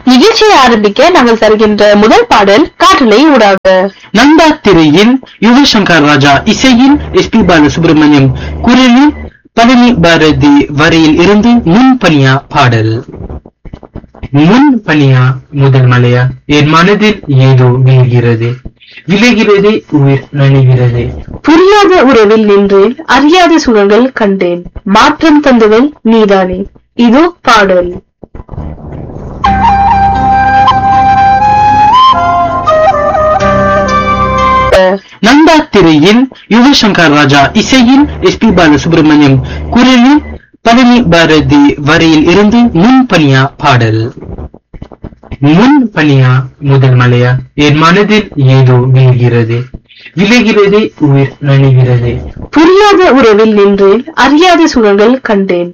நிகழ்ச்சியை ஆரம்பிக்க நாங்கள் தருகின்ற முதல் பாடல் காற்றலை ஊடாக நந்தா திரையில் யுவசங்கர் ராஜா இசையில் எஸ் பி பாலசுப்ரமணியம் குரலில் பழனி பாரதி வரையில் இருந்து முன் பனியா பாடல் முன் பனியா முதல் மலையா என் மனதில் ஏதோ விழுகிறது விளைகிறது உயிர் நனைகிறது புரியாத உறவில் நின்றேன் அறியாத சுகங்கள் கண்டேன் மாற்றம் தந்தவள் நீதானே இதோ பாடல் நந்தா திரையில் யுவசங்கர் ராஜா இசையில் எஸ் பி பாலசுப்ரமணியம் குரலில் பழனி பாரதி வரையில் இருந்து முன் பனியா பாடல் முன் பனியா முதல் மலையா என் மனதில் ஏதோ விழுகிறது விளைகிறது உயிர் நனைகிறது புரியாத உறவில் நின்றேன் அறியாத சுகங்கள் கண்டேன்